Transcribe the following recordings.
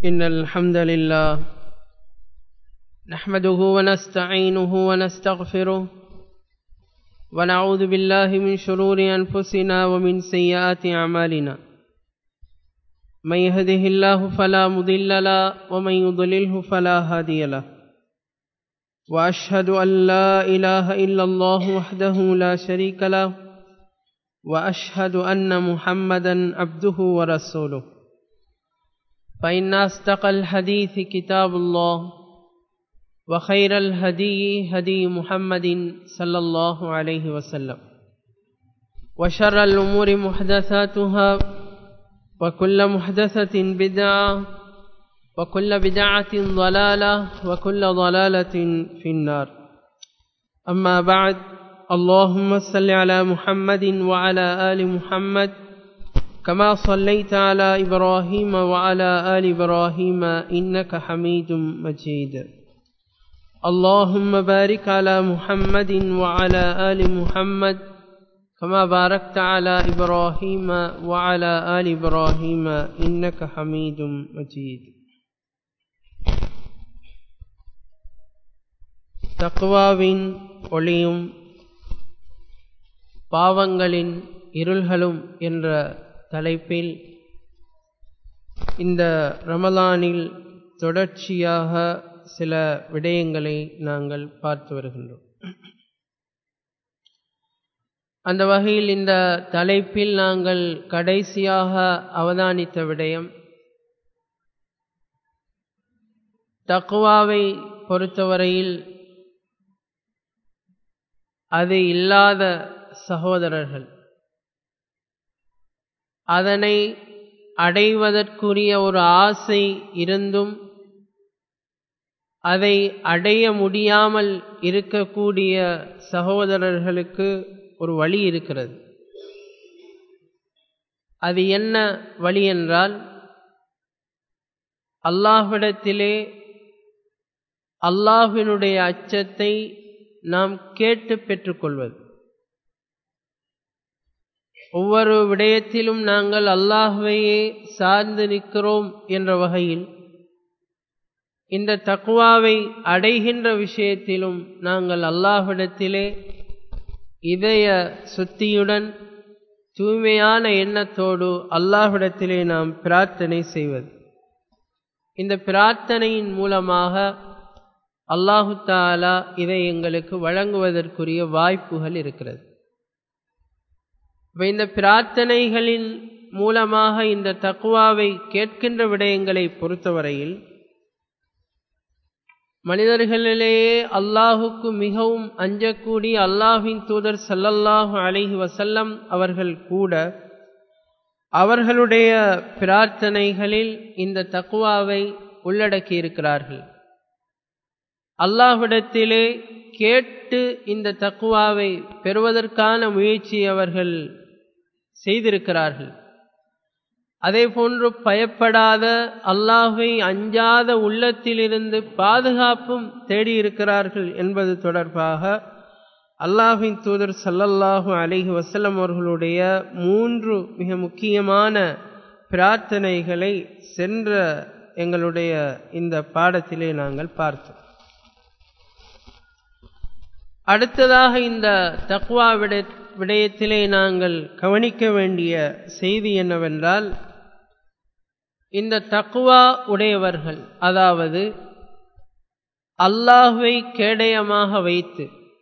إن الحمد لله نحمده ونستعينه ونستغفره ونعوذ بالله من شرور أنفسنا ومن سيئات أعمالنا من يهده الله فلا مضل له ومن يضلله فلا هادي له وأشهد أن لا إله إلا الله وحده لا شريك له وأشهد أن محمدا عبده ورسوله فإن أصدق الحديث كتاب الله وخير الهدي هدي محمد صلى الله عليه وسلم وشر الأمور محدثاتها وكل محدثة بدعة وكل بدعة ضلالة وكل ضلالة في النار أما بعد اللهم صل على محمد وعلى آل محمد كما صليت على إبراهيم وعلى آل إبراهيم إنك حميد مجيد اللهم بارك على محمد وعلى آل محمد كما باركت على إبراهيم وعلى آل إبراهيم إنك حميد مجيد தக்குவாவின் ஒளியும் பாவங்களின் இருள்களும் என்ற தலைப்பில் இந்த ரமலானில் தொடர்ச்சியாக சில விடயங்களை நாங்கள் பார்த்து வருகின்றோம் அந்த வகையில் இந்த தலைப்பில் நாங்கள் கடைசியாக அவதானித்த விடயம் தக்குவாவை பொறுத்தவரையில் அது இல்லாத சகோதரர்கள் அதனை அடைவதற்குரிய ஒரு ஆசை இருந்தும் அதை அடைய முடியாமல் இருக்கக்கூடிய சகோதரர்களுக்கு ஒரு வழி இருக்கிறது அது என்ன வழி என்றால் அல்லாஹ்விடத்திலே அல்லாஹினுடைய அச்சத்தை நாம் கேட்டு பெற்றுக்கொள்வது ஒவ்வொரு விடயத்திலும் நாங்கள் அல்லாஹுவையே சார்ந்து நிற்கிறோம் என்ற வகையில் இந்த தக்குவாவை அடைகின்ற விஷயத்திலும் நாங்கள் அல்லாஹ்விடத்திலே இதய சுத்தியுடன் தூய்மையான எண்ணத்தோடு அல்லாஹ்விடத்திலே நாம் பிரார்த்தனை செய்வது இந்த பிரார்த்தனையின் மூலமாக அல்லாஹு தாலா இதை எங்களுக்கு வழங்குவதற்குரிய வாய்ப்புகள் இருக்கிறது இந்த பிரார்த்தனைகளின் மூலமாக இந்த தக்குவாவை கேட்கின்ற விடயங்களை பொறுத்தவரையில் மனிதர்களிலேயே அல்லாஹுக்கு மிகவும் அஞ்சக்கூடிய அல்லாஹின் தூதர் சல்லல்லாஹு அலிஹி வசல்லம் அவர்கள் கூட அவர்களுடைய பிரார்த்தனைகளில் இந்த தக்குவாவை உள்ளடக்கி இருக்கிறார்கள் அல்லாஹ்விடத்திலே கேட்டு இந்த தக்குவாவை பெறுவதற்கான முயற்சி அவர்கள் செய்திருக்கிறார்கள் அதே போன்று பயப்படாத அல்லாஹை அஞ்சாத உள்ளத்திலிருந்து பாதுகாப்பும் தேடியிருக்கிறார்கள் என்பது தொடர்பாக அல்லாஹின் தூதர் சல்லல்லாஹு அலிஹி வசல்லம் அவர்களுடைய மூன்று மிக முக்கியமான பிரார்த்தனைகளை சென்ற எங்களுடைய இந்த பாடத்திலே நாங்கள் பார்த்தோம் அடுத்ததாக இந்த தக்வா விட விடயத்திலே நாங்கள் கவனிக்க வேண்டிய செய்தி என்னவென்றால் இந்த தக்குவா உடையவர்கள் அதாவது அல்லாஹுவை கேடயமாக வைத்து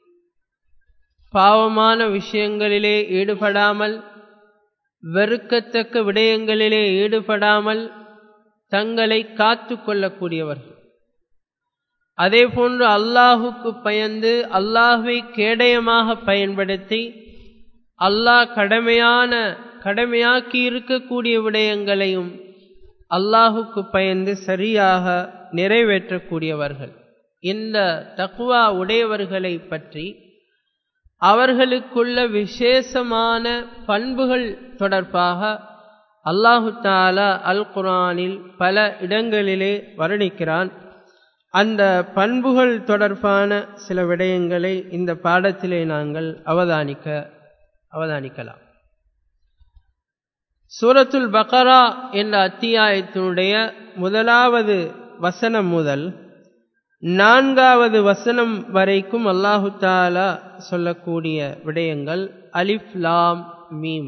பாவமான விஷயங்களிலே ஈடுபடாமல் வெறுக்கத்தக்க விடயங்களிலே ஈடுபடாமல் தங்களை காத்து கொள்ளக்கூடியவர்கள் அதே போன்று அல்லாஹுக்கு பயந்து அல்லாஹுவை கேடயமாக பயன்படுத்தி அல்லாஹ் கடமையான கடமையாக்கி இருக்கக்கூடிய விடயங்களையும் அல்லாஹுக்கு பயந்து சரியாக நிறைவேற்றக்கூடியவர்கள் இந்த தக்குவா உடையவர்களை பற்றி அவர்களுக்குள்ள விசேஷமான பண்புகள் தொடர்பாக அல்லாஹு தாலா அல் குரானில் பல இடங்களிலே வர்ணிக்கிறான் அந்த பண்புகள் தொடர்பான சில விடயங்களை இந்த பாடத்திலே நாங்கள் அவதானிக்க அவதானிக்கலாம் சூரத்துல் பக்ரா என்ற அத்தியாயத்தினுடைய முதலாவது வசனம் முதல் நான்காவது வசனம் வரைக்கும் அல்லாஹு தாலா சொல்லக்கூடிய விடயங்கள் அலிஃப் லாம் மீம்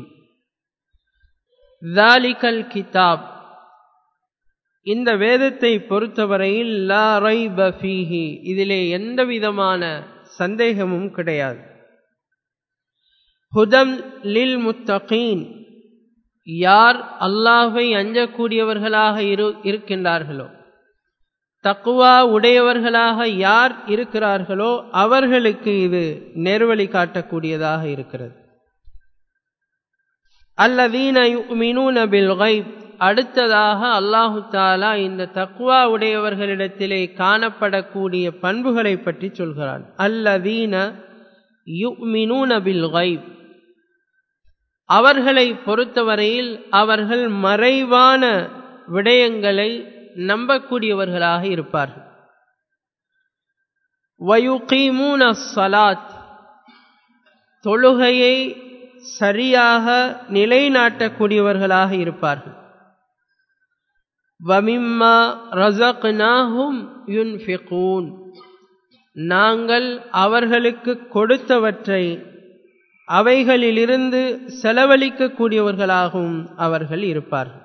தாலிகல் கிதாப் இந்த வேதத்தை பொறுத்தவரையில் லா ரைப ஃபீஹி இதிலே எந்த விதமான சந்தேகமும் கிடையாது ஹுதம் லில் முத்தகீன் யார் அல்லாஹை அஞ்சக்கூடியவர்களாக இரு இருக்கின்றார்களோ தக்குவா உடையவர்களாக யார் இருக்கிறார்களோ அவர்களுக்கு இது நேர்வழி காட்டக்கூடியதாக இருக்கிறது அல்லதீன யுமினூன பில் கைப் அடுத்ததாக அல்லாஹு தாலா இந்த தக்குவா உடையவர்களிடத்திலே காணப்படக்கூடிய பண்புகளை பற்றி சொல்கிறான் அல்லதீன யுமினூன பில் கைப் அவர்களை பொறுத்தவரையில் அவர்கள் மறைவான விடயங்களை நம்பக்கூடியவர்களாக இருப்பார்கள் வயுகீமூன சலாத் தொழுகையை சரியாக நிலைநாட்டக்கூடியவர்களாக இருப்பார்கள் வமிம்மா ரசக்னாஹும் யுன்ஃபிகூன் நாங்கள் அவர்களுக்கு கொடுத்தவற்றை அவைகளிலிருந்து செலவழிக்கக்கூடியவர்களாகவும் அவர்கள் இருப்பார்கள்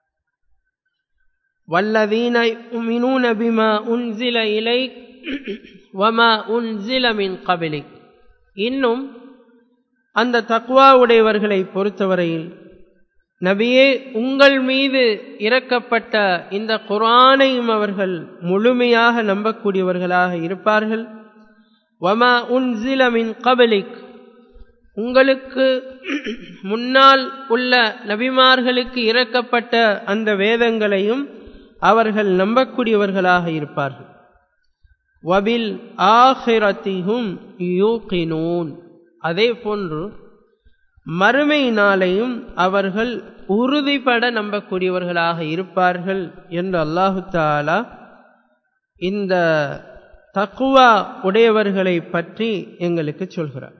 والذين يؤمنون بما أنزل إليك وما أنزل من قبلك இன்னும் அந்த தக்வா உடையவர்களை பொறுத்தவரையில் நபியே உங்கள் மீது இறக்கப்பட்ட இந்த குரானையும் அவர்கள் முழுமையாக நம்பக்கூடியவர்களாக இருப்பார்கள் வமா உன்சில மின் கபலிக் உங்களுக்கு முன்னால் உள்ள நபிமார்களுக்கு இறக்கப்பட்ட அந்த வேதங்களையும் அவர்கள் நம்பக்கூடியவர்களாக இருப்பார்கள் வபில் ஆஹிரத்திகும் யூகினூன் அதே போன்று மறுமை நாளையும் அவர்கள் உறுதிப்பட நம்பக்கூடியவர்களாக இருப்பார்கள் என்று அல்லாஹு தாலா இந்த தக்குவா உடையவர்களை பற்றி எங்களுக்கு சொல்கிறார்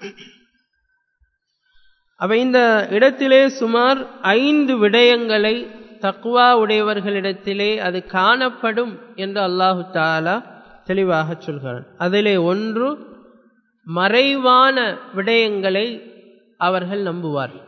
அவை இந்த இடத்திலே சுமார் ஐந்து விடயங்களை தக்குவா உடையவர்களிடத்திலே அது காணப்படும் என்று அல்லாஹு தாலா தெளிவாக சொல்கிறான் அதிலே ஒன்று மறைவான விடயங்களை அவர்கள் நம்புவார்கள்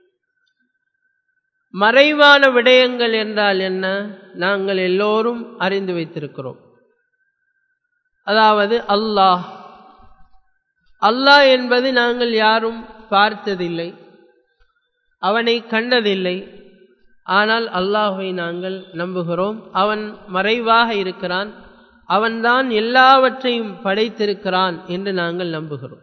மறைவான விடயங்கள் என்றால் என்ன நாங்கள் எல்லோரும் அறிந்து வைத்திருக்கிறோம் அதாவது அல்லாஹ் அல்லாஹ் என்பது நாங்கள் யாரும் பார்த்ததில்லை அவனை கண்டதில்லை ஆனால் அல்லாஹை நாங்கள் நம்புகிறோம் அவன் மறைவாக இருக்கிறான் அவன்தான் எல்லாவற்றையும் படைத்திருக்கிறான் என்று நாங்கள் நம்புகிறோம்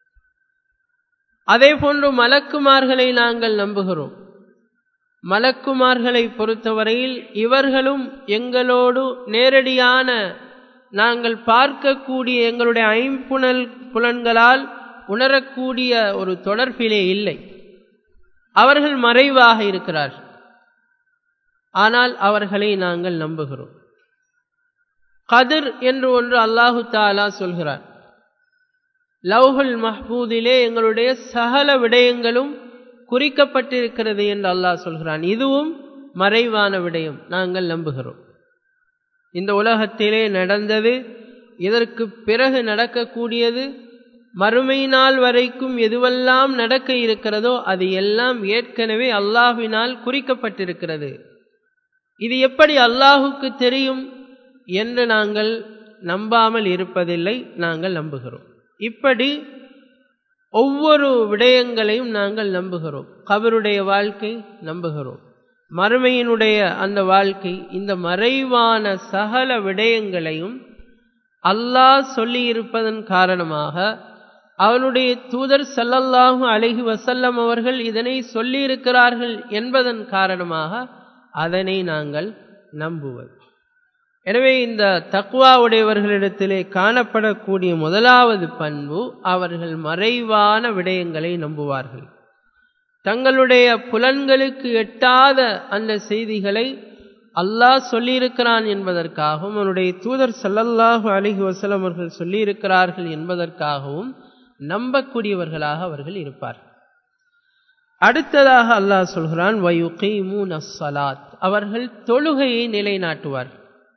அதே போன்று மலக்குமார்களை நாங்கள் நம்புகிறோம் மலக்குமார்களை பொறுத்தவரையில் இவர்களும் எங்களோடு நேரடியான நாங்கள் பார்க்கக்கூடிய எங்களுடைய ஐம்புணல் புலன்களால் உணரக்கூடிய ஒரு தொடர்பிலே இல்லை அவர்கள் மறைவாக இருக்கிறார்கள் ஆனால் அவர்களை நாங்கள் நம்புகிறோம் கதிர் என்று ஒன்று அல்லாஹு தாலா சொல்கிறார் லவ்ஹுல் மஹ்பூதிலே எங்களுடைய சகல விடயங்களும் குறிக்கப்பட்டிருக்கிறது என்று அல்லாஹ் சொல்கிறான் இதுவும் மறைவான விடயம் நாங்கள் நம்புகிறோம் இந்த உலகத்திலே நடந்தது இதற்கு பிறகு நடக்கக்கூடியது மறுமை நாள் வரைக்கும் எதுவெல்லாம் நடக்க இருக்கிறதோ அது எல்லாம் ஏற்கனவே அல்லாஹினால் குறிக்கப்பட்டிருக்கிறது இது எப்படி அல்லாஹுக்கு தெரியும் என்று நாங்கள் நம்பாமல் இருப்பதில்லை நாங்கள் நம்புகிறோம் இப்படி ஒவ்வொரு விடயங்களையும் நாங்கள் நம்புகிறோம் கபருடைய வாழ்க்கை நம்புகிறோம் மறுமையினுடைய அந்த வாழ்க்கை இந்த மறைவான சகல விடயங்களையும் அல்லாஹ் சொல்லி இருப்பதன் காரணமாக அவனுடைய தூதர் சல்லல்லாஹு அலஹி வசல்லம் அவர்கள் இதனை சொல்லியிருக்கிறார்கள் என்பதன் காரணமாக அதனை நாங்கள் நம்புவது எனவே இந்த தக்குவா உடையவர்களிடத்திலே காணப்படக்கூடிய முதலாவது பண்பு அவர்கள் மறைவான விடயங்களை நம்புவார்கள் தங்களுடைய புலன்களுக்கு எட்டாத அந்த செய்திகளை அல்லாஹ் சொல்லியிருக்கிறான் என்பதற்காகவும் அவனுடைய தூதர் சல்லல்லாஹு அலிஹி வசலம் அவர்கள் சொல்லியிருக்கிறார்கள் என்பதற்காகவும் நம்பக்கூடியவர்களாக அவர்கள் இருப்பார்கள் அடுத்ததாக அல்லாஹ் சொல்கிறான் வயுகீமூன் அஸ்ஸலாத் அவர்கள் தொழுகையை நிலைநாட்டுவார்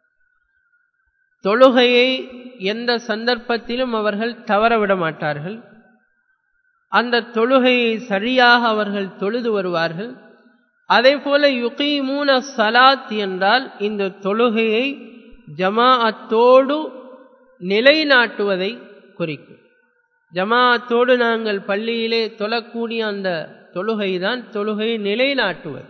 தொழுகையை எந்த சந்தர்ப்பத்திலும் அவர்கள் தவறவிட மாட்டார்கள் அந்த தொழுகையை சரியாக அவர்கள் தொழுது வருவார்கள் அதே போல யுகீமூன சலாத் என்றால் இந்த தொழுகையை ஜமாஅத்தோடு நிலைநாட்டுவதை குறிக்கும் ஜமாஅத்தோடு நாங்கள் பள்ளியிலே தொழக்கூடிய அந்த தொழுகைதான் தொழுகையை நிலைநாட்டுவது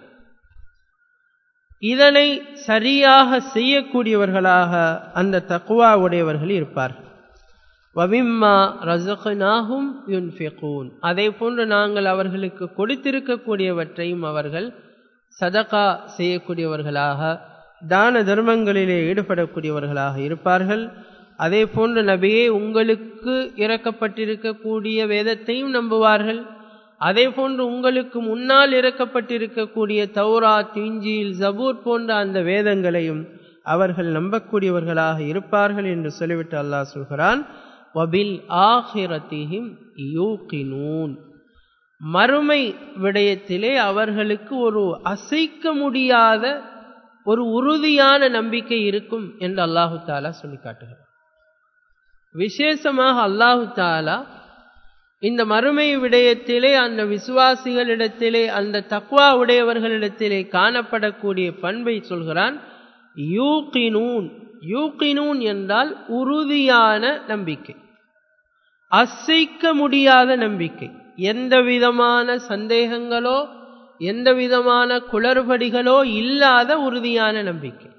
இதனை சரியாக செய்யக்கூடியவர்களாக அந்த தக்குவா உடையவர்கள் இருப்பார்கள் வவிம்மா ரசகனாகும் யுன்ஃபிகூன் அதே போன்று நாங்கள் அவர்களுக்கு கொடுத்திருக்கக்கூடியவற்றையும் அவர்கள் சதகா செய்யக்கூடியவர்களாக தான தர்மங்களிலே ஈடுபடக்கூடியவர்களாக இருப்பார்கள் அதே போன்று நபியே உங்களுக்கு இறக்கப்பட்டிருக்கக்கூடிய வேதத்தையும் நம்புவார்கள் அதே போன்று உங்களுக்கு முன்னால் இறக்கப்பட்டிருக்கக்கூடிய தௌரா திஞ்சில் ஜபூர் போன்ற அந்த வேதங்களையும் அவர்கள் நம்பக்கூடியவர்களாக இருப்பார்கள் என்று சொல்லிவிட்டு அல்லாஹ் சொல்கிறான் வபில் ஆஹிரத்திஹிம் யூகினூன் மறுமை விடயத்திலே அவர்களுக்கு ஒரு அசைக்க முடியாத ஒரு உறுதியான நம்பிக்கை இருக்கும் என்று அல்லாஹு தாலா சொல்லி காட்டுகிறார் விசேஷமாக அல்லாஹு தாலா இந்த மறுமை விடயத்திலே அந்த விசுவாசிகளிடத்திலே அந்த தக்வா உடையவர்களிடத்திலே காணப்படக்கூடிய பண்பை சொல்கிறான் யூகினூன் யூகினூன் என்றால் உறுதியான நம்பிக்கை அசைக்க முடியாத நம்பிக்கை எந்த விதமான சந்தேகங்களோ எந்த விதமான குளறுபடிகளோ இல்லாத உறுதியான நம்பிக்கை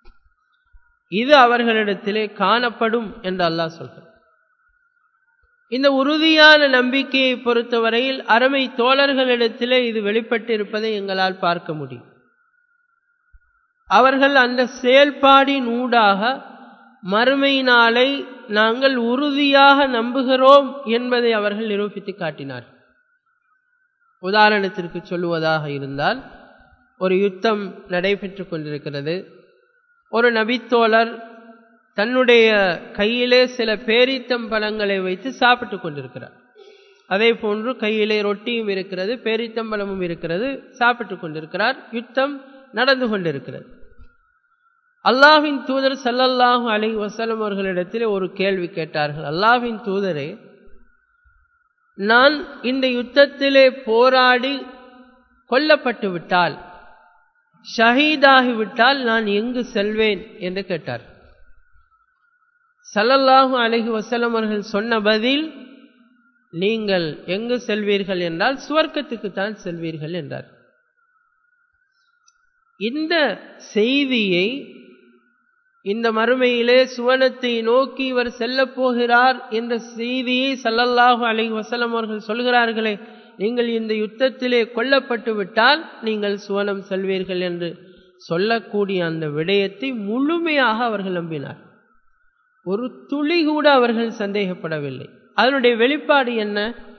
இது அவர்களிடத்திலே காணப்படும் என்று அல்லாஹ் சொல்கிறார் இந்த உறுதியான நம்பிக்கையை பொறுத்தவரையில் அருமை தோழர்களிடத்திலே இது வெளிப்பட்டிருப்பதை எங்களால் பார்க்க முடியும் அவர்கள் அந்த செயல்பாடின் ஊடாக மறுமை நாளை நாங்கள் உறுதியாக நம்புகிறோம் என்பதை அவர்கள் நிரூபித்து காட்டினார் உதாரணத்திற்கு சொல்லுவதாக இருந்தால் ஒரு யுத்தம் நடைபெற்று கொண்டிருக்கிறது ஒரு நபித்தோழர் தன்னுடைய கையிலே சில பேரித்தம் பழங்களை வைத்து சாப்பிட்டு கொண்டிருக்கிறார் அதே போன்று கையிலே ரொட்டியும் இருக்கிறது பேரித்தம்பழமும் இருக்கிறது சாப்பிட்டு கொண்டிருக்கிறார் யுத்தம் நடந்து கொண்டிருக்கிறது அல்லாஹின் தூதர் சல்லல்லாஹு அலி வசலம் அவர்களிடத்தில் ஒரு கேள்வி கேட்டார்கள் அல்லாஹின் தூதரே நான் இந்த யுத்தத்திலே போராடி கொல்லப்பட்டு விட்டால் ஷஹீதாகிவிட்டால் நான் எங்கு செல்வேன் என்று கேட்டார் சல்லல்லாஹு அலஹி வசலம் அவர்கள் சொன்ன பதில் நீங்கள் எங்கு செல்வீர்கள் என்றால் சுவர்க்கத்துக்கு தான் செல்வீர்கள் என்றார் இந்த செய்தியை இந்த மறுமையிலே சுவனத்தை நோக்கி இவர் செல்லப் போகிறார் என்ற செய்தியை சல்லல்லாஹு அலைஹி வசலம் அவர்கள் சொல்கிறார்களே நீங்கள் இந்த யுத்தத்திலே கொல்லப்பட்டு விட்டால் நீங்கள் சுவனம் செல்வீர்கள் என்று சொல்லக்கூடிய அந்த விடயத்தை முழுமையாக அவர்கள் நம்பினார் ஒரு துளி கூட அவர்கள் சந்தேகப்படவில்லை அதனுடைய வெளிப்பாடு என்ன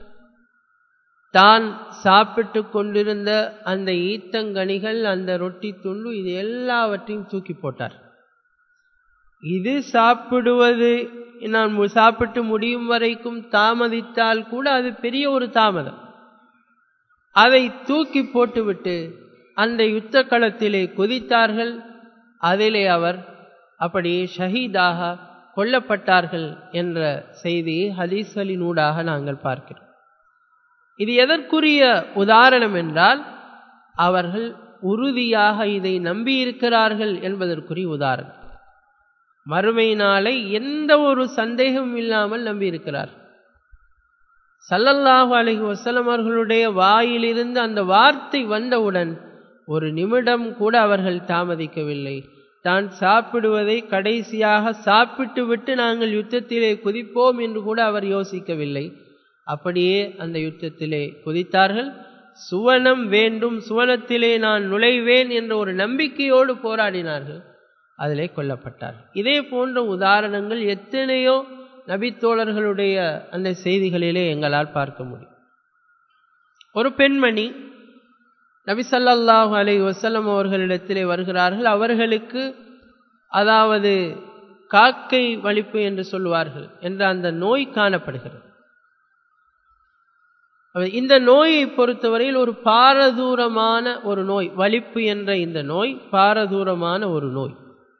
தான் சாப்பிட்டு கொண்டிருந்த அந்த ஈத்தங்கனிகள் அந்த ரொட்டி துண்டு இது எல்லாவற்றையும் தூக்கி போட்டார் இது சாப்பிடுவது நான் சாப்பிட்டு முடியும் வரைக்கும் தாமதித்தால் கூட அது பெரிய ஒரு தாமதம் அதை தூக்கி போட்டுவிட்டு அந்த யுத்த களத்திலே குதித்தார்கள் அதிலே அவர் அப்படியே ஷஹீதாக கொல்லப்பட்டார்கள் என்ற செய்தியை ஹதீஸ்களினூடாக நாங்கள் பார்க்கிறோம் இது எதற்குரிய உதாரணம் என்றால் அவர்கள் உறுதியாக இதை நம்பியிருக்கிறார்கள் என்பதற்குரிய உதாரணம் மறுமை நாளை எந்த ஒரு சந்தேகமும் இல்லாமல் நம்பியிருக்கிறார் சல்லல்லாஹு அலஹி வசலம் அவர்களுடைய வாயிலிருந்து அந்த வார்த்தை வந்தவுடன் ஒரு நிமிடம் கூட அவர்கள் தாமதிக்கவில்லை தான் சாப்பிடுவதை கடைசியாக சாப்பிட்டு விட்டு நாங்கள் யுத்தத்திலே குதிப்போம் என்று கூட அவர் யோசிக்கவில்லை அப்படியே அந்த யுத்தத்திலே குதித்தார்கள் சுவனம் வேண்டும் சுவனத்திலே நான் நுழைவேன் என்ற ஒரு நம்பிக்கையோடு போராடினார்கள் அதிலே கொல்லப்பட்டார் இதே போன்ற உதாரணங்கள் எத்தனையோ நபித்தோழர்களுடைய அந்த செய்திகளிலே எங்களால் பார்க்க முடியும் ஒரு பெண்மணி நபி சல்லாஹூ அலை வசலம் அவர்களிடத்திலே வருகிறார்கள் அவர்களுக்கு அதாவது காக்கை வலிப்பு என்று சொல்வார்கள் என்ற அந்த நோய் காணப்படுகிறது இந்த நோயை பொறுத்தவரையில் ஒரு பாரதூரமான ஒரு நோய் வலிப்பு என்ற இந்த நோய் பாரதூரமான ஒரு நோய்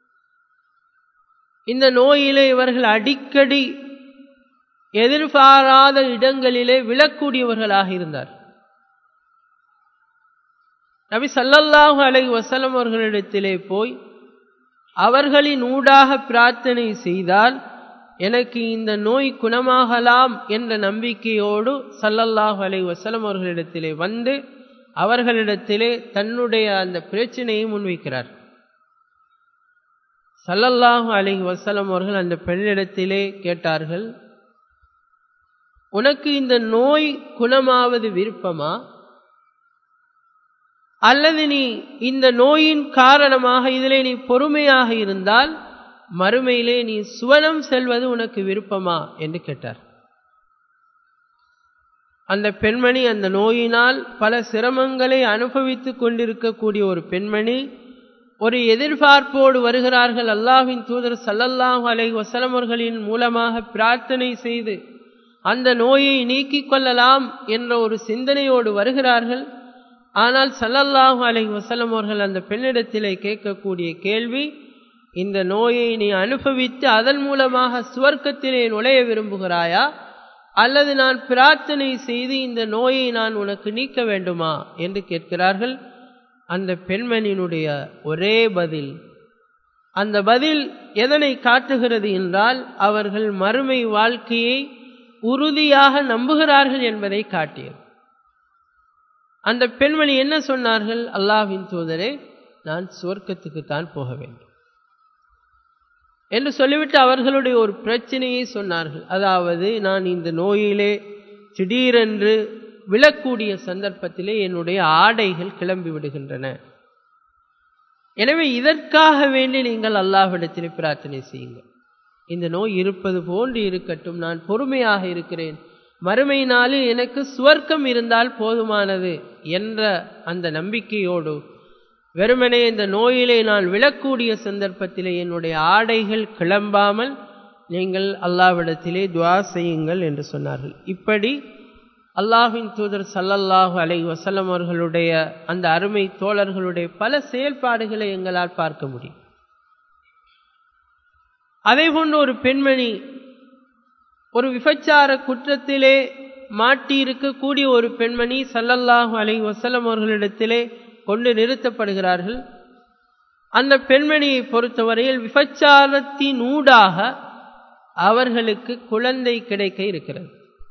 இந்த நோயிலே இவர்கள் அடிக்கடி எதிர்பாராத இடங்களிலே விழக்கூடியவர்களாக இருந்தார் நபி சல்லல்லாஹு அலை வசலம் அவர்களிடத்திலே போய் அவர்களின் ஊடாக பிரார்த்தனை செய்தால் எனக்கு இந்த நோய் குணமாகலாம் என்ற நம்பிக்கையோடு சல்லல்லாஹு அலை வசலம் அவர்களிடத்திலே வந்து அவர்களிடத்திலே தன்னுடைய அந்த பிரச்சனையை முன்வைக்கிறார் சல்லல்லாஹு அலை வசலம் அவர்கள் அந்த பெண்ணிடத்திலே கேட்டார்கள் உனக்கு இந்த நோய் குணமாவது விருப்பமா அல்லது நீ இந்த நோயின் காரணமாக இதிலே நீ பொறுமையாக இருந்தால் மறுமையிலே நீ சுவனம் செல்வது உனக்கு விருப்பமா என்று கேட்டார் அந்த பெண்மணி அந்த நோயினால் பல சிரமங்களை அனுபவித்துக் கொண்டிருக்கக்கூடிய ஒரு பெண்மணி ஒரு எதிர்பார்ப்போடு வருகிறார்கள் அல்லாஹின் தூதர் சல்லல்லாஹு அலை வசலமர்களின் மூலமாக பிரார்த்தனை செய்து அந்த நோயை நீக்கிக் கொள்ளலாம் என்ற ஒரு சிந்தனையோடு வருகிறார்கள் ஆனால் சல்லல்லாஹு அலை வசலம் அவர்கள் அந்த பெண்ணிடத்திலே கேட்கக்கூடிய கேள்வி இந்த நோயை நீ அனுபவித்து அதன் மூலமாக சுவர்க்கத்திலே நுழைய விரும்புகிறாயா அல்லது நான் பிரார்த்தனை செய்து இந்த நோயை நான் உனக்கு நீக்க வேண்டுமா என்று கேட்கிறார்கள் அந்த பெண்மணியினுடைய ஒரே பதில் அந்த பதில் எதனை காட்டுகிறது என்றால் அவர்கள் மறுமை வாழ்க்கையை உறுதியாக நம்புகிறார்கள் என்பதை காட்டியது அந்த பெண்மணி என்ன சொன்னார்கள் அல்லாஹ்வின் தூதரே நான் சுவர்க்கத்துக்கு தான் போக வேண்டும் என்று சொல்லிவிட்டு அவர்களுடைய ஒரு பிரச்சனையை சொன்னார்கள் அதாவது நான் இந்த நோயிலே திடீரென்று விழக்கூடிய சந்தர்ப்பத்திலே என்னுடைய ஆடைகள் கிளம்பி விடுகின்றன எனவே இதற்காக வேண்டி நீங்கள் அல்லாஹ்விடத்திலே பிரார்த்தனை செய்யுங்கள் இந்த நோய் இருப்பது போன்று இருக்கட்டும் நான் பொறுமையாக இருக்கிறேன் மறுமை நாளில் எனக்கு சுவர்க்கம் இருந்தால் போதுமானது என்ற அந்த நம்பிக்கையோடு வெறுமனே இந்த நோயிலே நான் விழக்கூடிய சந்தர்ப்பத்திலே என்னுடைய ஆடைகள் கிளம்பாமல் நீங்கள் அல்லாவிடத்திலே துவா செய்யுங்கள் என்று சொன்னார்கள் இப்படி அல்லாஹின் தூதர் சல்லல்லாஹு அலை வசலம் அவர்களுடைய அந்த அருமை தோழர்களுடைய பல செயல்பாடுகளை எங்களால் பார்க்க முடியும் அதே போன்று ஒரு பெண்மணி ஒரு விபச்சார குற்றத்திலே மாட்டியிருக்கக்கூடிய ஒரு பெண்மணி சல்லல்லாஹு அலை வசலம் அவர்களிடத்திலே கொண்டு நிறுத்தப்படுகிறார்கள் அந்த பெண்மணியை பொறுத்தவரையில் விபச்சாரத்தின் ஊடாக அவர்களுக்கு குழந்தை கிடைக்க இருக்கிறது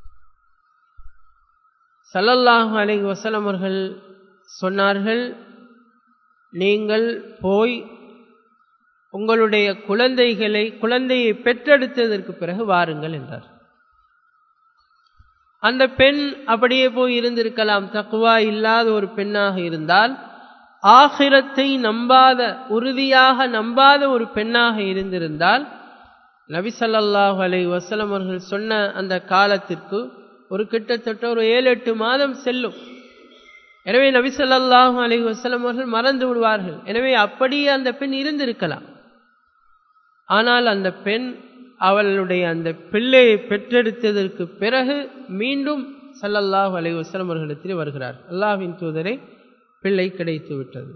சல்லல்லாஹு அலை வசலம் அவர்கள் சொன்னார்கள் நீங்கள் போய் உங்களுடைய குழந்தைகளை குழந்தையை பெற்றெடுத்ததற்கு பிறகு வாருங்கள் என்றார் அந்த பெண் அப்படியே போய் இருந்திருக்கலாம் தக்குவா இல்லாத ஒரு பெண்ணாக இருந்தால் ஆகிரத்தை நம்பாத உறுதியாக நம்பாத ஒரு பெண்ணாக இருந்திருந்தால் நபிசல்லாஹு அலை வசலம் அவர்கள் சொன்ன அந்த காலத்திற்கு ஒரு கிட்டத்தட்ட ஒரு ஏழு எட்டு மாதம் செல்லும் எனவே நபிசல்லாஹு அலை வசலம் அவர்கள் மறந்து விடுவார்கள் எனவே அப்படியே அந்த பெண் இருந்திருக்கலாம் ஆனால் அந்த பெண் அவளுடைய அந்த பிள்ளையை பெற்றெடுத்ததற்கு பிறகு மீண்டும் சல்லல்லாஹு அலை வசலம் அவர்களிடத்தில் வருகிறார் அல்லாஹின் தூதரை பிள்ளை கிடைத்து விட்டது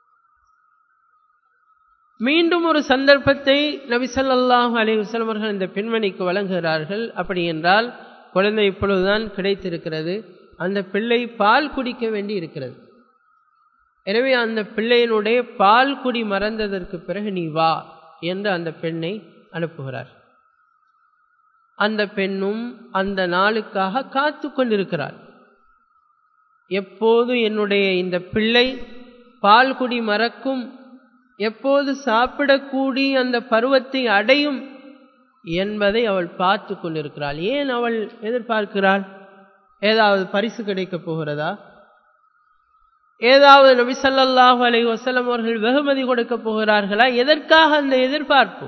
மீண்டும் ஒரு சந்தர்ப்பத்தை நபி சல்லாஹூ அலி வசலம் அவர்கள் இந்த பெண்மணிக்கு வழங்குகிறார்கள் அப்படி என்றால் குழந்தை இப்பொழுதுதான் கிடைத்திருக்கிறது அந்த பிள்ளை பால் குடிக்க வேண்டி இருக்கிறது எனவே அந்த பிள்ளையினுடைய பால் குடி மறந்ததற்கு பிறகு நீ வா என்று அந்த பெண்ணை அனுப்புகிறார் அந்த பெண்ணும் அந்த நாளுக்காக காத்து கொண்டிருக்கிறார் எப்போது என்னுடைய இந்த பிள்ளை பால் குடி மறக்கும் எப்போது சாப்பிடக்கூடிய அந்த பருவத்தை அடையும் என்பதை அவள் பார்த்து கொண்டிருக்கிறாள் ஏன் அவள் எதிர்பார்க்கிறாள் ஏதாவது பரிசு கிடைக்கப் போகிறதா ஏதாவது நபி சல்லாஹூ அலை வசலம் அவர்கள் வெகுமதி கொடுக்கப் போகிறார்களா எதற்காக அந்த எதிர்பார்ப்பு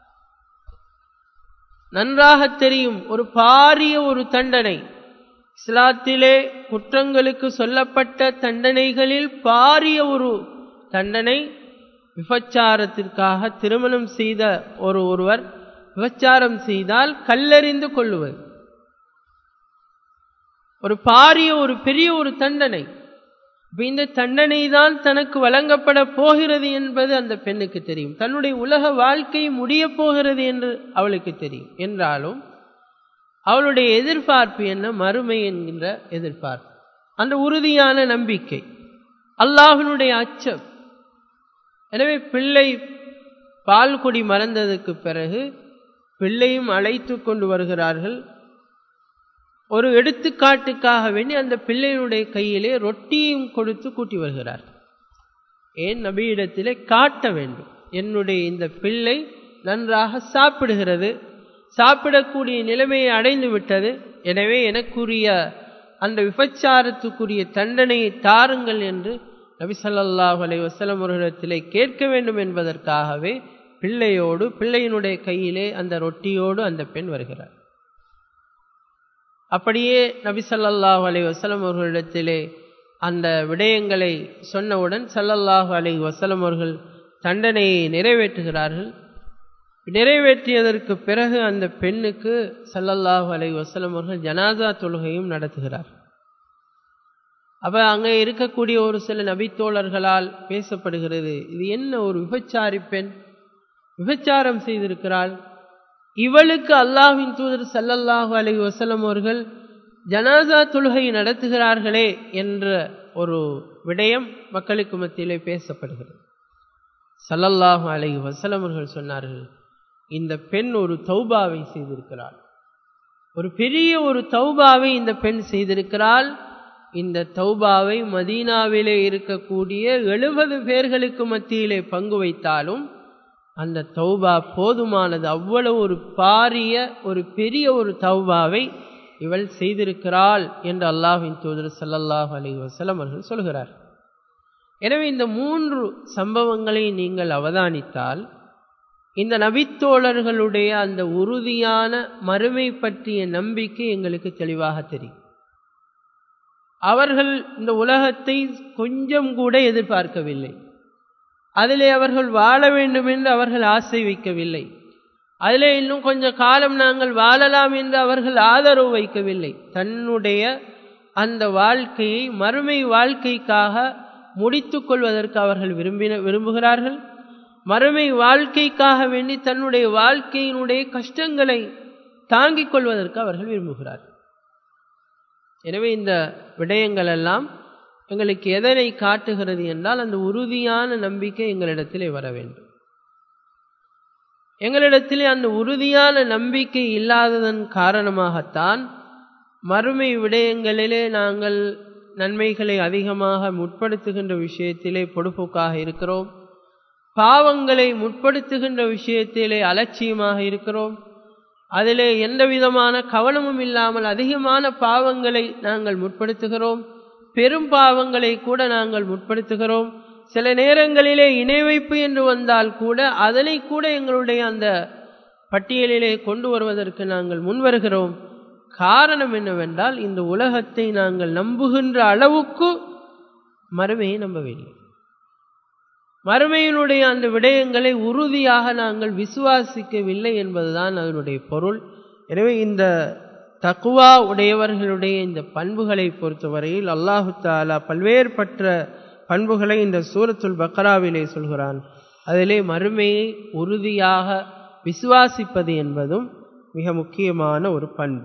நன்றாக தெரியும் ஒரு பாரிய ஒரு தண்டனை இஸ்லாத்திலே குற்றங்களுக்கு சொல்லப்பட்ட தண்டனைகளில் பாரிய ஒரு தண்டனை விபச்சாரத்திற்காக திருமணம் செய்த ஒரு ஒருவர் விபச்சாரம் செய்தால் கல்லறிந்து கொள்ளுவது ஒரு பாரிய ஒரு பெரிய ஒரு தண்டனை இப்ப இந்த தண்டனை தான் தனக்கு வழங்கப்பட போகிறது என்பது அந்த பெண்ணுக்கு தெரியும் தன்னுடைய உலக வாழ்க்கை முடிய போகிறது என்று அவளுக்கு தெரியும் என்றாலும் அவளுடைய எதிர்பார்ப்பு என்ன மறுமை என்கின்ற எதிர்பார்ப்பு அந்த உறுதியான நம்பிக்கை அல்லாஹினுடைய அச்சம் எனவே பிள்ளை பால் குடி மறந்ததுக்கு பிறகு பிள்ளையும் அழைத்து கொண்டு வருகிறார்கள் ஒரு எடுத்துக்காட்டுக்காக வேண்டி அந்த பிள்ளையினுடைய கையிலே ரொட்டியும் கொடுத்து கூட்டி வருகிறார் ஏன் நபியிடத்திலே காட்ட வேண்டும் என்னுடைய இந்த பிள்ளை நன்றாக சாப்பிடுகிறது சாப்பிடக்கூடிய நிலைமையை அடைந்து விட்டது எனவே எனக்குரிய அந்த விபச்சாரத்துக்குரிய தண்டனையை தாருங்கள் என்று நபி சல்லாஹ் அலை வசலம் அவர்களிடத்திலே கேட்க வேண்டும் என்பதற்காகவே பிள்ளையோடு பிள்ளையினுடைய கையிலே அந்த ரொட்டியோடு அந்த பெண் வருகிறார் அப்படியே நபி சல்லாஹூ அலை வசலம் அவர்களிடத்திலே அந்த விடயங்களை சொன்னவுடன் சல்லல்லாஹு அலை வசலம் அவர்கள் தண்டனையை நிறைவேற்றுகிறார்கள் நிறைவேற்றியதற்கு பிறகு அந்த பெண்ணுக்கு சல்லல்லாஹு அலை வசலம் அவர்கள் ஜனாதா தொழுகையும் நடத்துகிறார் அப்ப அங்கே இருக்கக்கூடிய ஒரு சில நபித்தோழர்களால் பேசப்படுகிறது இது என்ன ஒரு விபச்சாரி பெண் விபச்சாரம் செய்திருக்கிறாள் இவளுக்கு அல்லாஹின் தூதர் சல்லல்லாஹு அலை வசலம் அவர்கள் ஜனாசா தொழுகை நடத்துகிறார்களே என்ற ஒரு விடயம் மக்களுக்கு மத்தியிலே பேசப்படுகிறது சல்லல்லாஹு அலை வசலம் அவர்கள் சொன்னார்கள் இந்த பெண் ஒரு தௌபாவை செய்திருக்கிறாள் ஒரு பெரிய ஒரு தௌபாவை இந்த பெண் செய்திருக்கிறாள் இந்த தௌபாவை மதீனாவிலே இருக்கக்கூடிய எழுபது பேர்களுக்கு மத்தியிலே பங்கு வைத்தாலும் அந்த தௌபா போதுமானது அவ்வளவு ஒரு பாரிய ஒரு பெரிய ஒரு தௌபாவை இவள் செய்திருக்கிறாள் என்று அல்லாஹின் தூதர் சல்லல்லாஹ் அலி வசலம் அவர்கள் சொல்கிறார் எனவே இந்த மூன்று சம்பவங்களை நீங்கள் அவதானித்தால் இந்த நபித்தோழர்களுடைய அந்த உறுதியான மறுமை பற்றிய நம்பிக்கை எங்களுக்கு தெளிவாக தெரியும் அவர்கள் இந்த உலகத்தை கொஞ்சம் கூட எதிர்பார்க்கவில்லை அதிலே அவர்கள் வாழ வேண்டும் என்று அவர்கள் ஆசை வைக்கவில்லை அதிலே இன்னும் கொஞ்ச காலம் நாங்கள் வாழலாம் என்று அவர்கள் ஆதரவு வைக்கவில்லை தன்னுடைய அந்த வாழ்க்கையை மறுமை வாழ்க்கைக்காக முடித்து கொள்வதற்கு அவர்கள் விரும்பின விரும்புகிறார்கள் மறுமை வாழ்க்கைக்காக வேண்டி தன்னுடைய வாழ்க்கையினுடைய கஷ்டங்களை தாங்கிக் கொள்வதற்கு அவர்கள் விரும்புகிறார்கள் எனவே இந்த விடயங்கள் எல்லாம் எங்களுக்கு எதனை காட்டுகிறது என்றால் அந்த உறுதியான நம்பிக்கை எங்களிடத்திலே வர வேண்டும் எங்களிடத்திலே அந்த உறுதியான நம்பிக்கை இல்லாததன் காரணமாகத்தான் மறுமை விடயங்களிலே நாங்கள் நன்மைகளை அதிகமாக முற்படுத்துகின்ற விஷயத்திலே பொடுப்போக்காக இருக்கிறோம் பாவங்களை முற்படுத்துகின்ற விஷயத்திலே அலட்சியமாக இருக்கிறோம் அதிலே எந்த விதமான கவனமும் இல்லாமல் அதிகமான பாவங்களை நாங்கள் முற்படுத்துகிறோம் பெரும் பாவங்களை கூட நாங்கள் முற்படுத்துகிறோம் சில நேரங்களிலே இணை வைப்பு என்று வந்தால் கூட அதனை கூட எங்களுடைய அந்த பட்டியலிலே கொண்டு வருவதற்கு நாங்கள் முன்வருகிறோம் காரணம் என்னவென்றால் இந்த உலகத்தை நாங்கள் நம்புகின்ற அளவுக்கு மறுமையை நம்பவில்லை மறுமையினுடைய அந்த விடயங்களை உறுதியாக நாங்கள் விசுவாசிக்கவில்லை என்பதுதான் அதனுடைய பொருள் எனவே இந்த தக்குவா உடையவர்களுடைய இந்த பண்புகளை பொறுத்தவரையில் அல்லாஹு தாலா பல்வேறுபட்ட பண்புகளை இந்த சூரத்துல் பக்ராவிலே சொல்கிறான் அதிலே மறுமையை உறுதியாக விசுவாசிப்பது என்பதும் மிக முக்கியமான ஒரு பண்பு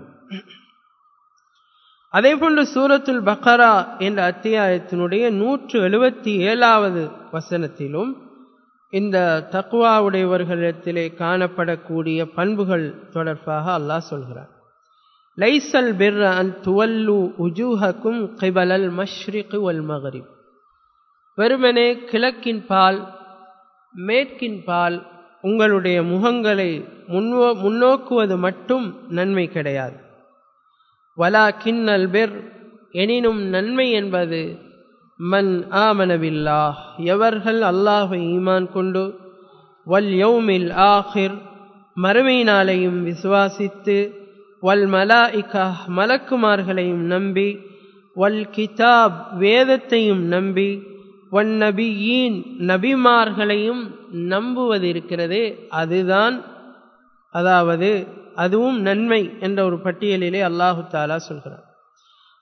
அதே போன்று சூரத்துல் பக்ரா என்ற அத்தியாயத்தினுடைய நூற்று எழுபத்தி ஏழாவது வசனத்திலும் இந்த தக்குவா உடையவர்களிடத்திலே காணப்படக்கூடிய பண்புகள் தொடர்பாக அல்லாஹ் சொல்கிறார் லைசல் பிர் அன் துவல்லு உஜூஹக்கும் கிபலல் மஷ்ரிக் வல் மகரிப் வெறுமனே கிழக்கின் பால் மேற்கின் பால் உங்களுடைய முகங்களை முன்வோ முன்னோக்குவது மட்டும் நன்மை கிடையாது வலா கிண்ணல் பெர் எனினும் நன்மை என்பது மன் ஆமனவில்லா எவர்கள் அல்லாஹை ஈமான் கொண்டு வல் யௌமில் ஆஹிர் மறுமை நாளையும் விசுவாசித்து வல் மலாஇகா மலக்குமார்களையும் நம்பி வல் கிதாப் வேதத்தையும் நம்பி வன் நபியீன் நபிமார்களையும் நம்புவது இருக்கிறதே அதுதான் அதாவது அதுவும் நன்மை என்ற ஒரு பட்டியலிலே அல்லாஹு தாலா சொல்கிறார்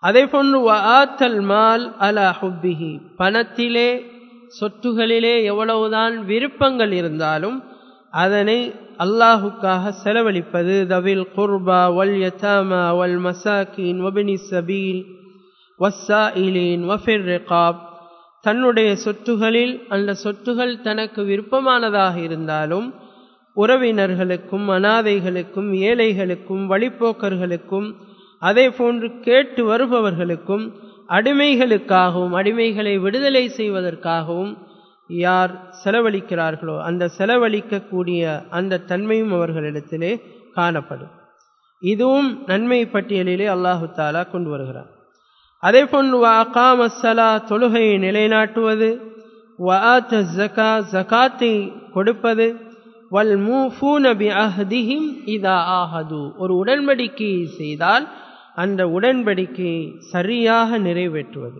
அதே போன்று ஆத்தல் மால் அலா ஹுப்பிஹி பணத்திலே சொத்துகளிலே எவ்வளவுதான் விருப்பங்கள் இருந்தாலும் அதனை அல்லாஹுக்காக செலவழிப்பது தவில் குர்பா வல் யதாமா வல் மசாக்கின் வபினி சபீல் வஸ்ஸாயிலின் வஃபிர் ரிகாப் தன்னுடைய சொத்துகளில் அந்த சொத்துகள் தனக்கு விருப்பமானதாக இருந்தாலும் உறவினர்களுக்கும் அனாதைகளுக்கும் ஏழைகளுக்கும் வழிப்போக்கர்களுக்கும் அதே போன்று கேட்டு வருபவர்களுக்கும் அடிமைகளுக்காகவும் அடிமைகளை விடுதலை செய்வதற்காகவும் யார் செலவழிக்கிறார்களோ அந்த செலவழிக்கக்கூடிய அந்த தன்மையும் அவர்களிடத்திலே காணப்படும் இதுவும் நன்மை பட்டியலிலே அல்லாஹு தாலா கொண்டு வருகிறார் அதே போன்று அகாமசலா தொழுகையை நிலைநாட்டுவது வஆத்த ஜக்கா ஜகாத்தை கொடுப்பது வல் மூஃபூன பி அஹ்திஹிம் இதா ஆஹது ஒரு உடன்படிக்கையை செய்தால் அந்த உடன்படிக்கையை சரியாக நிறைவேற்றுவது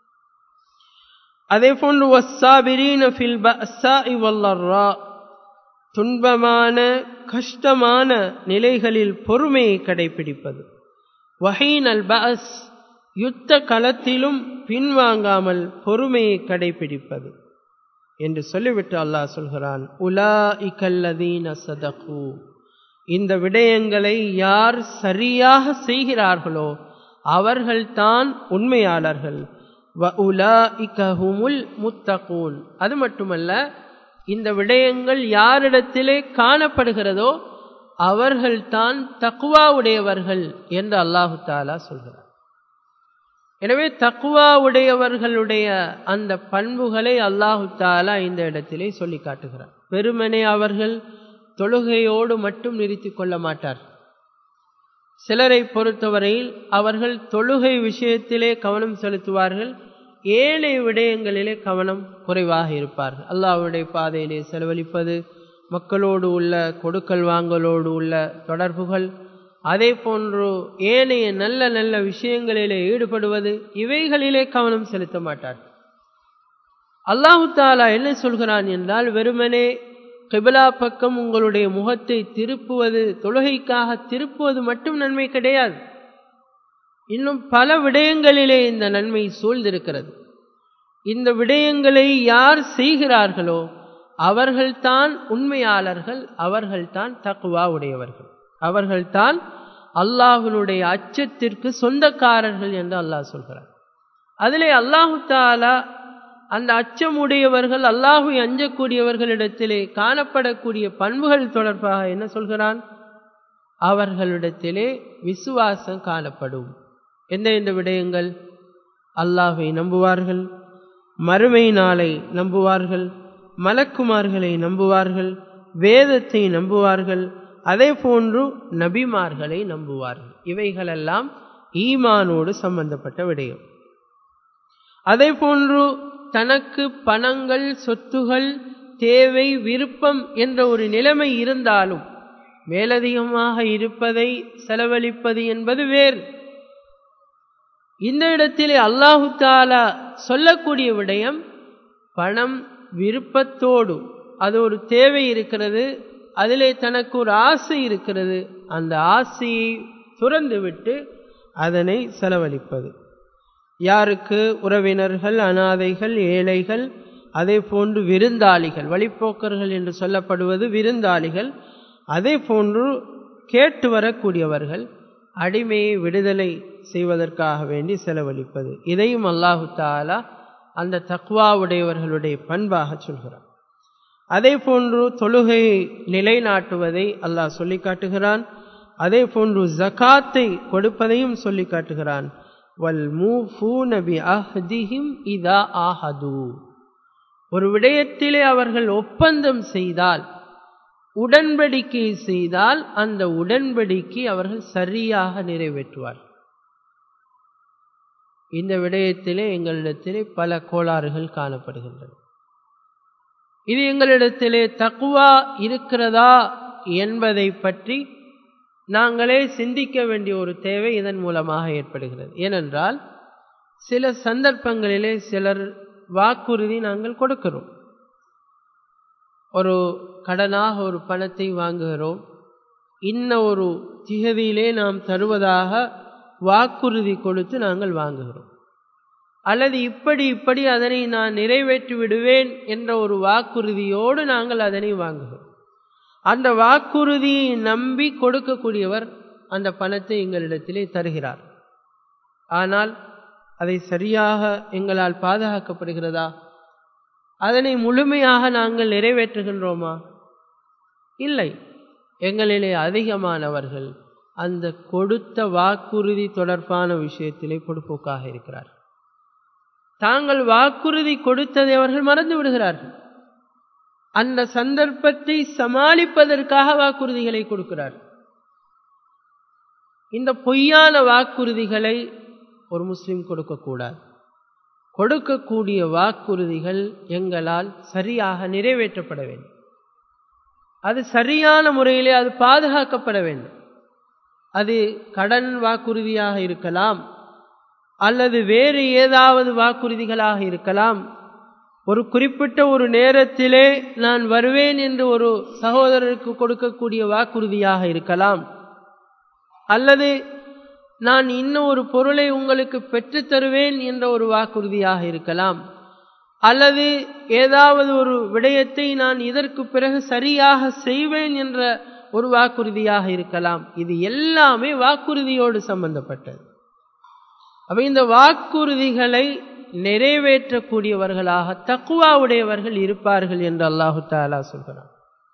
அதே போன்று வஸ்ஸாபிரீன ஃபில் பஅஸாஇ வல்லர்ரா துன்பமான கஷ்டமான நிலைகளில் பொறுமையை கடைபிடிப்பது வஹீன் அல் பஅஸ் யுத்த களத்திலும் பின்வாங்காமல் பொறுமையை கடைபிடிப்பது என்று சொல்லிவிட்டு அல்லாஹ் சொல்கிறான் உலா இக்கல்லதீன சதகு இந்த விடயங்களை யார் சரியாக செய்கிறார்களோ அவர்கள்தான் உண்மையாளர்கள் வ உலா இக்கஹுமுல் முத்தகூன் அது மட்டுமல்ல இந்த விடயங்கள் யாரிடத்திலே காணப்படுகிறதோ அவர்கள்தான் தக்குவா உடையவர்கள் என்று அல்லாஹு தாலா சொல்கிறார் எனவே தக்குவா உடையவர்களுடைய அந்த பண்புகளை அல்லாஹு தாலா இந்த இடத்திலே சொல்லி காட்டுகிறார் வெறுமனே அவர்கள் தொழுகையோடு மட்டும் நிறுத்தி கொள்ள மாட்டார் சிலரை பொறுத்தவரையில் அவர்கள் தொழுகை விஷயத்திலே கவனம் செலுத்துவார்கள் ஏழை விடயங்களிலே கவனம் குறைவாக இருப்பார்கள் அல்லாஹ்வுடைய பாதையிலே செலவழிப்பது மக்களோடு உள்ள கொடுக்கல் வாங்கலோடு உள்ள தொடர்புகள் அதே போன்று ஏனைய நல்ல நல்ல விஷயங்களிலே ஈடுபடுவது இவைகளிலே கவனம் செலுத்த மாட்டார் அல்லாஹு தாலா என்ன சொல்கிறான் என்றால் வெறுமனே கிபிலா பக்கம் உங்களுடைய முகத்தை திருப்புவது தொழுகைக்காக திருப்புவது மட்டும் நன்மை கிடையாது இன்னும் பல விடயங்களிலே இந்த நன்மை சூழ்ந்திருக்கிறது இந்த விடயங்களை யார் செய்கிறார்களோ அவர்கள்தான் உண்மையாளர்கள் அவர்கள்தான் தக்குவா உடையவர்கள் அவர்கள்தான் அல்லாஹனுடைய அச்சத்திற்கு சொந்தக்காரர்கள் என்று அல்லாஹ் சொல்கிறார் அதிலே அல்லாஹு தாலா அந்த அச்சமுடையவர்கள் அல்லாஹு அஞ்சக்கூடியவர்களிடத்திலே காணப்படக்கூடிய பண்புகள் தொடர்பாக என்ன சொல்கிறான் அவர்களிடத்திலே விசுவாசம் காணப்படும் எந்த எந்த விடயங்கள் அல்லாஹை நம்புவார்கள் மறுமை நாளை நம்புவார்கள் மலக்குமார்களை நம்புவார்கள் வேதத்தை நம்புவார்கள் அதே போன்று நபிமார்களை நம்புவார்கள் இவைகளெல்லாம் ஈமானோடு சம்பந்தப்பட்ட விடயம் அதே போன்று தனக்கு பணங்கள் சொத்துகள் தேவை விருப்பம் என்ற ஒரு நிலைமை இருந்தாலும் மேலதிகமாக இருப்பதை செலவழிப்பது என்பது வேறு இந்த இடத்திலே அல்லாஹு தாலா சொல்லக்கூடிய விடயம் பணம் விருப்பத்தோடு அது ஒரு தேவை இருக்கிறது அதிலே தனக்கு ஒரு ஆசை இருக்கிறது அந்த ஆசையை துறந்துவிட்டு அதனை செலவழிப்பது யாருக்கு உறவினர்கள் அனாதைகள் ஏழைகள் அதே போன்று விருந்தாளிகள் வழிப்போக்கர்கள் என்று சொல்லப்படுவது விருந்தாளிகள் அதே போன்று கேட்டு வரக்கூடியவர்கள் அடிமையை விடுதலை செய்வதற்காக வேண்டி செலவழிப்பது இதையும் அல்லாஹு தாலா அந்த தக்வா உடையவர்களுடைய பண்பாக சொல்கிறார் அதே போன்று தொழுகையை நிலைநாட்டுவதை அல்லாஹ் சொல்லி காட்டுகிறான் அதே போன்று ஜகாத்தை கொடுப்பதையும் சொல்லி காட்டுகிறான் வல் மூஃபூன பி அஹ்திஹிம் இதா ஆஹது ஒரு விடயத்திலே அவர்கள் ஒப்பந்தம் செய்தால் உடன்படிக்கை செய்தால் அந்த உடன்படிக்கை அவர்கள் சரியாக நிறைவேற்றுவார் இந்த விடயத்திலே எங்களிடத்திலே பல கோளாறுகள் காணப்படுகின்றன இது எங்களிடத்திலே தக்குவா இருக்கிறதா என்பதை பற்றி நாங்களே சிந்திக்க வேண்டிய ஒரு தேவை இதன் மூலமாக ஏற்படுகிறது ஏனென்றால் சில சந்தர்ப்பங்களிலே சிலர் வாக்குறுதி நாங்கள் கொடுக்கிறோம் ஒரு கடனாக ஒரு பணத்தை வாங்குகிறோம் இன்ன ஒரு திகதியிலே நாம் தருவதாக வாக்குறுதி கொடுத்து நாங்கள் வாங்குகிறோம் அல்லது இப்படி இப்படி அதனை நான் நிறைவேற்றி விடுவேன் என்ற ஒரு வாக்குறுதியோடு நாங்கள் அதனை வாங்குகிறோம் அந்த வாக்குறுதியை நம்பி கொடுக்கக்கூடியவர் அந்த பணத்தை எங்களிடத்திலே தருகிறார் ஆனால் அதை சரியாக எங்களால் பாதுகாக்கப்படுகிறதா அதனை முழுமையாக நாங்கள் நிறைவேற்றுகின்றோமா இல்லை எங்களிலே அதிகமானவர்கள் அந்த கொடுத்த வாக்குறுதி தொடர்பான விஷயத்திலே பொடுப்போக்காக இருக்கிறார் தாங்கள் வாக்குறுதி கொடுத்ததை அவர்கள் மறந்து விடுகிறார்கள் அந்த சந்தர்ப்பத்தை சமாளிப்பதற்காக வாக்குறுதிகளை கொடுக்கிறார் இந்த பொய்யான வாக்குறுதிகளை ஒரு முஸ்லிம் கொடுக்கக்கூடாது கொடுக்கக்கூடிய வாக்குறுதிகள் எங்களால் சரியாக நிறைவேற்றப்பட வேண்டும் அது சரியான முறையிலே அது பாதுகாக்கப்பட வேண்டும் அது கடன் வாக்குறுதியாக இருக்கலாம் அல்லது வேறு ஏதாவது வாக்குறுதிகளாக இருக்கலாம் ஒரு குறிப்பிட்ட ஒரு நேரத்திலே நான் வருவேன் என்று ஒரு சகோதரருக்கு கொடுக்கக்கூடிய வாக்குறுதியாக இருக்கலாம் அல்லது நான் இன்னும் ஒரு பொருளை உங்களுக்கு பெற்றுத் தருவேன் என்ற ஒரு வாக்குறுதியாக இருக்கலாம் அல்லது ஏதாவது ஒரு விடயத்தை நான் இதற்கு பிறகு சரியாக செய்வேன் என்ற ஒரு வாக்குறுதியாக இருக்கலாம் இது எல்லாமே வாக்குறுதியோடு சம்பந்தப்பட்டது அப்ப இந்த வாக்குறுதிகளை நிறைவேற்றக்கூடியவர்களாக தக்குவாவுடையவர்கள் இருப்பார்கள் என்று அல்லாஹு தாலா சொல்கிறார்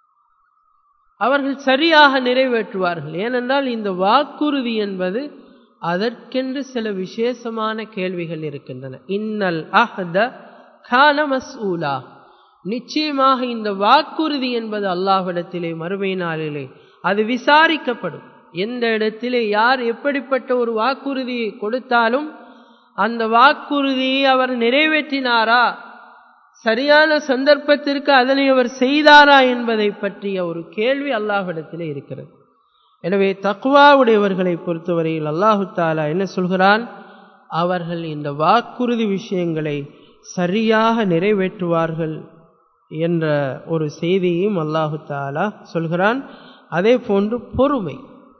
அவர்கள் சரியாக நிறைவேற்றுவார்கள் ஏனென்றால் இந்த வாக்குறுதி என்பது அதற்கென்று சில விசேஷமான கேள்விகள் இருக்கின்றன இன்னல் அஹ்த கான மஸ்ஊலா நிச்சயமாக இந்த வாக்குறுதி என்பது அல்லாஹ்விடத்திலே மறுமை நாளிலே அது விசாரிக்கப்படும் எந்த இடத்திலே யார் எப்படிப்பட்ட ஒரு வாக்குறுதியை கொடுத்தாலும் அந்த வாக்குறுதியை அவர் நிறைவேற்றினாரா சரியான சந்தர்ப்பத்திற்கு அதனை அவர் செய்தாரா என்பதை பற்றிய ஒரு கேள்வி அல்லாஹ்விடத்திலே இருக்கிறது எனவே தக்குவாவுடையவர்களை பொறுத்தவரையில் அல்லாஹு தாலா என்ன சொல்கிறான் அவர்கள் இந்த வாக்குறுதி விஷயங்களை சரியாக நிறைவேற்றுவார்கள் என்ற ஒரு செய்தியையும் அல்லாஹு தாலா சொல்கிறான் அதே போன்று பொறுமை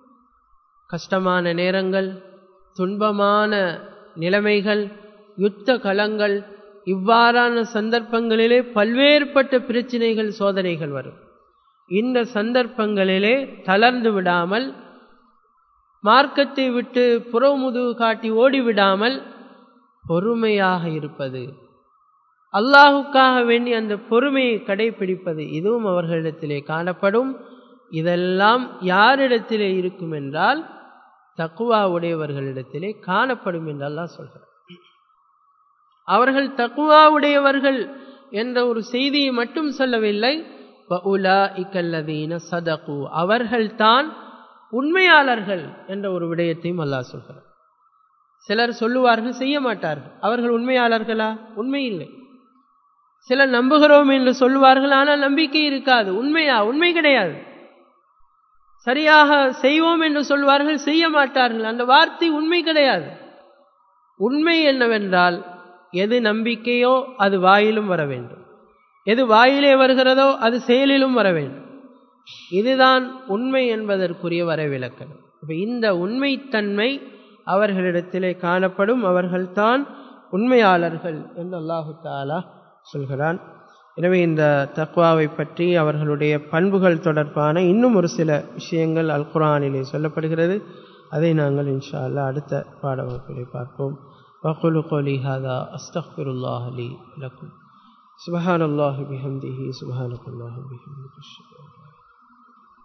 கஷ்டமான நேரங்கள் துன்பமான நிலைமைகள் யுத்த களங்கள் இவ்வாறான சந்தர்ப்பங்களிலே பல்வேறுபட்ட பிரச்சனைகள் சோதனைகள் வரும் இந்த சந்தர்ப்பங்களிலே தளர்ந்து விடாமல் மார்க்கத்தை விட்டு புறமுதுகு காட்டி ஓடிவிடாமல் பொறுமையாக இருப்பது அல்லாஹுக்காக வேண்டி அந்த பொறுமையை கடைபிடிப்பது இதுவும் அவர்களிடத்திலே காணப்படும் இதெல்லாம் யாரிடத்திலே இருக்கும் என்றால் தக்குவா உடையவர்களிடத்திலே காணப்படும் என்று அல்லாஹ் சொல்கிறார் அவர்கள் தக்குவா உடையவர்கள் என்ற ஒரு செய்தியை மட்டும் சொல்லவில்லை சதகு அவர்கள்தான் உண்மையாளர்கள் என்ற ஒரு விடயத்தையும் அல்லாஹ் சொல்கிறார் சிலர் சொல்லுவார்கள் செய்ய மாட்டார்கள் அவர்கள் உண்மையாளர்களா உண்மை இல்லை சிலர் நம்புகிறோம் என்று சொல்லுவார்கள் ஆனால் நம்பிக்கை இருக்காது உண்மையா உண்மை கிடையாது சரியாக செய்வோம் என்று சொல்வார்கள் செய்ய மாட்டார்கள் அந்த வார்த்தை உண்மை கிடையாது உண்மை என்னவென்றால் எது நம்பிக்கையோ அது வாயிலும் வர வேண்டும் எது வாயிலே வருகிறதோ அது செயலிலும் வர வேண்டும் இதுதான் உண்மை என்பதற்குரிய வரவிலக்கணம் இப்போ இந்த உண்மைத்தன்மை அவர்களிடத்திலே காணப்படும் அவர்கள்தான் உண்மையாளர்கள் என்று அல்லாஹு தாலா சொல்கிறான் எனவே இந்த தக்வாவை பற்றி அவர்களுடைய பண்புகள் தொடர்பான இன்னும் ஒரு சில விஷயங்கள் அல் குரானிலே சொல்லப்படுகிறது அதை நாங்கள் இன்ஷா அல்லா அடுத்த பாடவகுப்பிலே பார்ப்போம் وأقول قولي هذا أستغفر الله لي لكم سبحان الله بحمده سبحانك الله وبحمدك